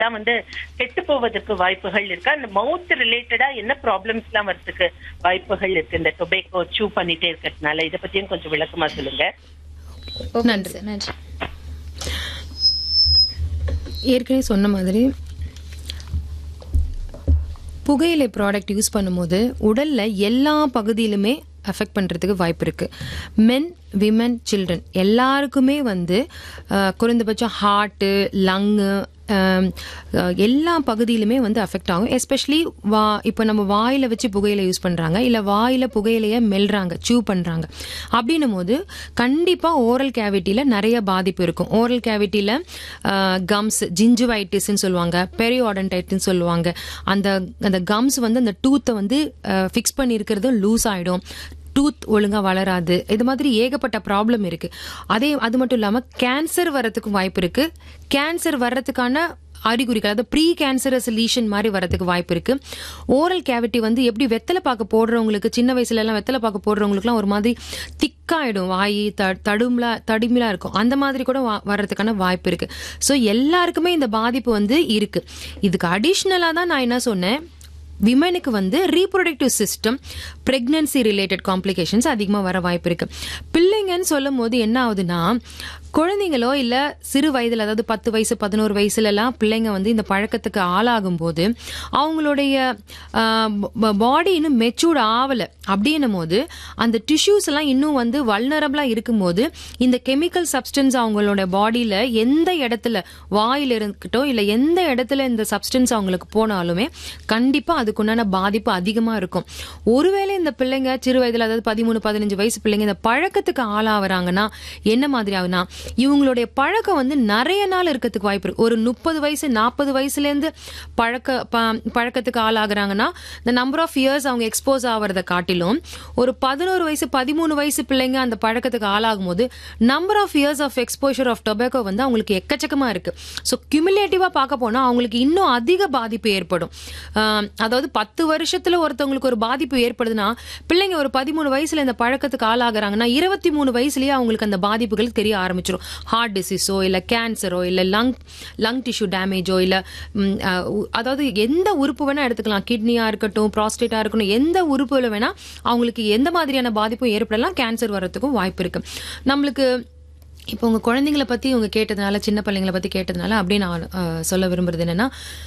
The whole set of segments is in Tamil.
தான் வந்து கெட்டு போவதற்கு வாய்ப்புகள் இருக்கு அந்த மவுத் ரிலேட்டடா என்ன ப்ராப்ளம்ஸ் எல்லாம் வரதுக்கு வாய்ப்புகள் இருக்கு இந்த டொபேக்கோ சூ பண்ணிட்டே இருக்கிறதுனால இத பத்தியும் கொஞ்சம் விளக்கமா சொல்லுங்க ஓகே நன்றி. சார் நன்றி ஏற்கனவே சொன்ன மாதிரி புகையிலை ப்ராடக்ட் யூஸ் பண்ணும்போது உடல்ல எல்லா பகுதியிலுமே அஃபெக்ட் பண்றதுக்கு வாய்ப்பு இருக்கு மென் விமன் சில்ட்ரன் எல்லாருக்குமே வந்து அஹ், குறைந்தபட்சம் ஹார்ட்டு லங்கு எல்லா பகுதியிலுமே வந்து அஃபெக்ட் ஆகும் எஸ்பெஷலி வா இப்போ நம்ம வாயில வச்சு புகையிலை யூஸ் பண்றாங்க இல்ல வாயில புகையிலைய மெல்றாங்க சூ பண்றாங்க அப்படின்னும் போது கண்டிப்பா ஓரல் கேவிட்டியில நிறைய பாதிப்பு இருக்கும் ஓரல் கேவிட்டியில கம்ஸ் ஜிஞ்சுவைட்டிஸ்ன்னு சொல்லுவாங்க பெரியோடன்டைட்னு சொல்லுவாங்க அந்த அந்த கம்ஸ் வந்து அந்த டூத்தை வந்து ஃபிக்ஸ் பண்ணி இருக்கிறது லூஸ் ஆயிடும் டூத் ஒழுங்கா வளராது இது மாதிரி ஏகப்பட்ட ப்ராப்ளம் இருக்கு அதே அது மட்டும் இல்லாம கேன்சர் வர்றதுக்கும் வாய்ப்பு இருக்கு கேன்சர் வர்றதுக்கான அறிகுறிகள் அதாவது ப்ரீ கேன்சரஸ் லீஷன் மாதிரி வரதுக்கு வாய்ப்பு இருக்கு ஓரல் கேவிட்டி வந்து எப்படி வெத்தலை பாக்கு போடுறவங்களுக்கு சின்ன வயசுல எல்லாம் வெத்தலை பாக்கு போடுறவங்களுக்குலாம் ஒரு மாதிரி திக்காயிடும் வாய் த தடுமலா தடுமலா இருக்கும் அந்த மாதிரி கூட வா- வர்றதுக்கான வாய்ப்பு இருக்கு ஸோ எல்லாருக்குமே இந்த பாதிப்பு வந்து இருக்கு இதுக்கு அடிஷ்னலா தான் நான் என்ன சொன்னேன் விமனுக்கு வந்து reproductive system pregnancy related complications அதிகமாக வர வாய்ப்பு இருக்கு பிள்ளைங்கன்னு சொல்லும் போது என்ன ஆகுதுன்னா குழந்தைங்களோ இல்ல சிறு வயதுல அதாவது பத்து வயசு பதினோரு வயசுல எல்லாம் பிள்ளைங்க வந்து இந்த பழக்கத்துக்கு ஆளாகும் போது அவங்களுடைய பாடி இன்னும் மெச்சூர்ட் ஆகல அப்படின்னும் போது அந்த டிஷ்யூஸ் எல்லாம் இன்னும் வந்து வல்னரபிளா இருக்கும்போது இந்த கெமிக்கல் சப்ஸ்டன்ஸ் அவங்களோட பாடியில எந்த இடத்துல வாயில இருக்கட்டும் இல்ல எந்த இடத்துல இந்த சப்ஸ்டன்ஸ் அவங்களுக்கு போனாலுமே கண்டிப்பா அதுக்குண்டான பாதிப்பு அதிகமா இருக்கும் ஒருவேளை இந்த பிள்ளைங்க சிறு வயதுல அதாவது பதிமூணு பதினஞ்சு வயசு பிள்ளைங்க இந்த பழக்கத்துக்கு ஆளாகிறாங்கன்னா என்ன மாதிரி ஆகுனா இவங்களுடைய பழக்கம் வந்து நிறைய நாள் இருக்கிறதுக்கு வாய்ப்பு இருக்கு ஒரு முப்பது வயசு நாற்பது வயசுல இருந்து பழக்க ப- பழக்கத்துக்கு ஆளாகிறாங்கன்னா இந்த நம்பர் ஆஃப் இயர்ஸ் அவங்க எக்ஸ்போஸ் ஆகிறத காட்டிலும் ஒரு பதினோரு வயசு பதிமூணு வயசு பிள்ளைங்க அந்த பழக்கத்துக்கு ஆளாகும் போது number of years of exposure of tobacco வந்து அவங்களுக்கு எக்கச்சக்கமா இருக்கு ஸோ கியூமுலேட்டிவா பார்க்க போனா அவங்களுக்கு இன்னும் அதிக பாதிப்பு ஏற்படும் ஆஹ் அதாவது பத்து வருஷத்துல ஒருத்தவங்களுக்கு ஒரு பாதிப்பு ஏற்படுதுன்னா பிள்ளைங்க ஒரு பதிமூணு வயசுல இந்த பழக்கத்துக்கு ஆளாகிறாங்கன்னா இருபத்தி மூணு வயசுலயே அவங்களுக்கு அந்த பாதிப்புகள் தெரிய ஆரம்பிச்சிடும் ஹார்ட் டிசீஸோ இல்ல கேன்சரோ இல்ல லங் லங் டிஷ்யூ டேமேஜோ இல்ல ம், அஹ், உ- அதாவது எந்த உறுப்பு வேணா எடுத்துக்கலாம் கிட்னியா இருக்கட்டும் ப்ராஸ்டேட்டா இருக்கட்டும் எந்த உறுப்புல வேணா அவங்களுக்கு எந்த மாதிரியான பாதிப்பும் ஏற்படலாம் கேன்சர் வர்றதுக்கும் வாய்ப்பு இருக்கு நம்மளுக்கு இப்போ உங்க குழந்தைங்கள பத்தி உங்க கேட்டதுனால சின்ன பிள்ளைங்கள பத்தி கேட்டதுனால அப்படியே நான் அஹ், சொல்ல விரும்புறது என்னன்னா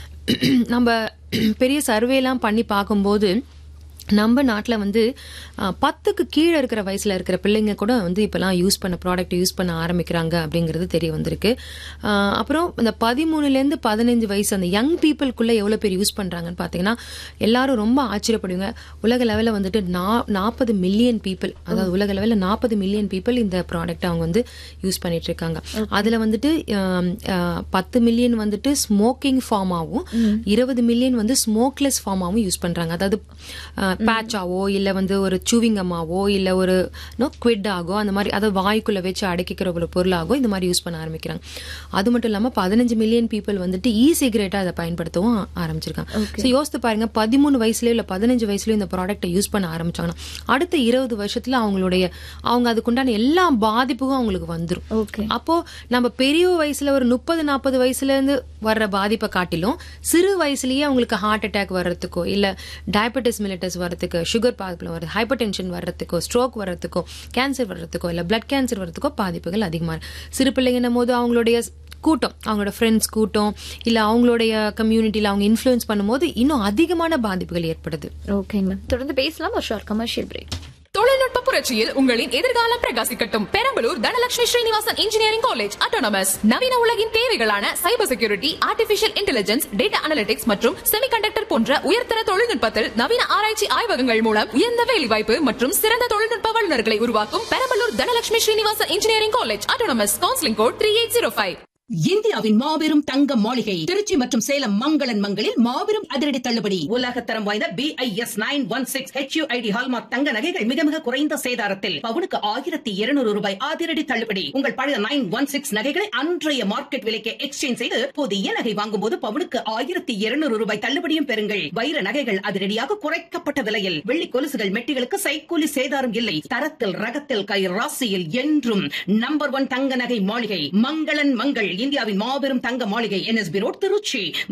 நம்ம பெரிய சர்வேலாம் பண்ணி பார்க்கும்போது நம்ம நாட்டில் வந்து அஹ், பத்துக்கு கீழே இருக்கிற வயசுல இருக்கிற பிள்ளைங்க கூட வந்து இப்பெல்லாம் யூஸ் பண்ண ப்ராடக்ட் யூஸ் பண்ண ஆரம்பிக்கிறாங்க அப்படிங்கிறது தெரிய வந்திருக்கு அஹ், அப்புறம் இந்த பதிமூணுலேருந்து பதினஞ்சு வயசு அந்த யங் பீப்புளுக்குள்ள எவ்வளோ பேர் யூஸ் பண்றாங்கன்னு பார்த்தீங்கன்னா எல்லாரும் ரொம்ப ஆச்சரியப்படுவீங்க உலக லெவலில் வந்துட்டு நாற்பது மில்லியன் பீப்புள் அதாவது உலக லெவலில் நாற்பது மில்லியன் பீப்புள் இந்த ப்ராடக்ட் அவங்க வந்து யூஸ் பண்ணிட்டு இருக்காங்க அதுல வந்துட்டு அஹ், அஹ், பத்து மில்லியன் வந்துட்டு ஸ்மோக்கிங் ஃபார்மாவும் இருபது மில்லியன் வந்து ஸ்மோக்லெஸ் ஃபார்மாவும் யூஸ் பண்றாங்க அதாவது பேட்சாவோ இல்ல வந்து ஒரு சூவிங்கமாவோ இல்ல ஒரு நோ குவிட் ஆகோ அந்த மாதிரி அதாவது வாய்க்குள்ள வச்சு அடைக்கிற ஒரு பொருளாகோ இந்த மாதிரி யூஸ் பண்ண ஆரம்பிக்கிறாங்க அது மட்டும் இல்லாம பதினஞ்சு மில்லியன் பீப்புள் வந்துட்டு இ சிகரெட்டா அதை பயன்படுத்தவும் ஆரம்பிச்சிருக்காங்க ஸோ யோசித்து பாருங்க பதிமூணு வயசுலயோ இல்ல பதினஞ்சு வயசுலயோ இந்த ப்ராடக்ட்டை யூஸ் பண்ண ஆரம்பிச்சாங்கன்னா அடுத்த இருபது வருஷத்துல அவங்களுடைய அவங்க அதுக்குண்டான எல்லா பாதிப்பும் அவங்களுக்கு வந்துரும் ஓகே அப்போ நம்ம பெரிய வயசுல ஒரு முப்பது நாற்பது வயசுல இருந்து வர்ற பாதிப்பை காட்டிலும் சிறு வயசுலயே அவங்களுக்கு ஹார்ட் அட்டாக் வர்றதுக்கோ இல்ல டயபெட்டிஸ் மிலிட்டஸ் வர்றதுக்கு சுகர் ப்ராப்ளம் வருது ஹைப்பர் டென்ஷன் வர்றதுக்கோ ஸ்ட்ரோக் வர்றதுக்கோ கேன்சர் வர்றதுக்கோ இல்ல பிளட் கேன்சர் வர்றதுக்கோ பாதிப்புகள் அதிகமா இருக்கு சிறு பிள்ளைங்கன்னும் போது அவங்களுடைய கூட்டம் அவங்களோட ஃப்ரெண்ட்ஸ் கூட்டம் இல்ல அவங்களுடைய கம்யூனிட்டியில அவங்க இன்ஃப்ளூயன்ஸ் பண்ணும்போது இன்னும் அதிகமான பாதிப்புகள் ஏற்படுது ஓகேங்க மேம் தொடர்ந்து பேசலாம் ஒரு ஷார்ட் கமர்ஷியல் பிரேக் தொழில்நுட்ப புரட்சியில் உங்களின் எதிர்காலம் பிரகாசிக்கட்டும் Perambalur Dhanalakshmi Srinivasan engineering college autonomous நவீன உலகின் தேவைகளான cyber security artificial intelligence data analytics மற்றும் செமிகண்டக்டர் போன்ற உயர்தர தொழில்நுட்பத்தில் நவீன ஆராய்ச்சி ஆய்வகங்கள் மூலம் உயர்ந்த வேலைவாய்ப்பு மற்றும் சிறந்த தொழில்நுட்ப வல்லுநர்களை உருவாக்கும் Perambalur Dhanalakshmi Srinivasan engineering college autonomous counselling code three eight zero five இந்தியாவின் மாபெரும் தங்க மாளிகை திருச்சி மற்றும் சேலம் மங்களன் மங்களில் மாபெரும் அதிரடி தள்ளுபடி உலகத்தரம் வாய்ந்த B I S nine one six HUID hallmark தங்க நகைகள் மிக மிக குறைந்த சேதாரத்தில் பவுனுக்கு ஆயிரத்தி இருநூறு ரூபாய் அதிரடி தள்ளுபடி உங்கள் பழைய நைன் ஒன் சிக்ஸ் நகைகளை அன்றைய மார்க்கெட் விலைக்கு எக்ஸ்சேஞ்ச் செய்து புதிய நகை வாங்கும் போது பவுனுக்கு ஆயிரத்தி இருநூறு ரூபாய் தள்ளுபடியும் பெறுங்கள் வைர நகைகள் அதிரடியாக குறைக்கப்பட்ட விலையில் வெள்ளி கொலுசுகள் மெட்டிகளுக்கு சைக்கூலி சேதாரம் இல்லை தரத்தில் ரகத்தில் கை ராசியில் என்றும் நம்பர் ஒன் தங்க நகை மாளிகை மங்களன் மங்கள் இந்தியாவின் மாபெரும் தங்க மாளிகை என்எஸ்பி ரோட் திருச்சி